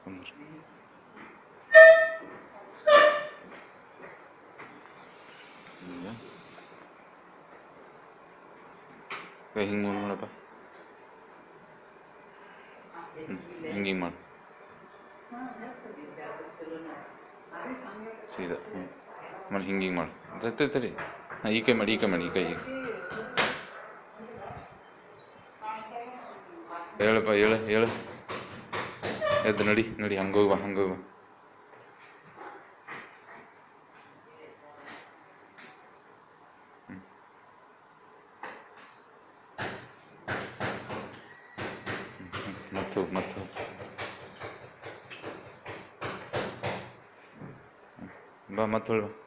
ಕುಂದ್ರಿ ಈಗ ಕೈ ಹಿಂಗೆ ಮುಂದೆ ಮಾಡಪ್ಪ ಹಿಂಗೆ ಹಿಂಗೆ ಮಾಡು ಸೀದಾ ಹ್ಞೂ ಮಾಡಿ ಹಿಂಗೆ ಹಿಂಗೆ ಮಾಡು ತಡಿ ತಡಿ ಹಾಂ ಈ ಕೈ ಮಾಡಿ ಈ ಕೈ ಮಾಡಿ ಈ ಕೈ ಈಗ ಹೇಳಪ್ಪ ಹೇಳು ಹೇಳು ಎದ್ದು ನಡಿ ನಡಿ ಹಂಗೆ ಹೋಗಿ ಬಾ ಹಂಗೆ ಹೋಗಿ ಬಾ ಮತ್ತೆ ಹೋಗಿ ಮತ್ತೆ ಹೋಗಿ ಬಾ ಮತ್ತೆ ಹೊಳ್ ಬಾ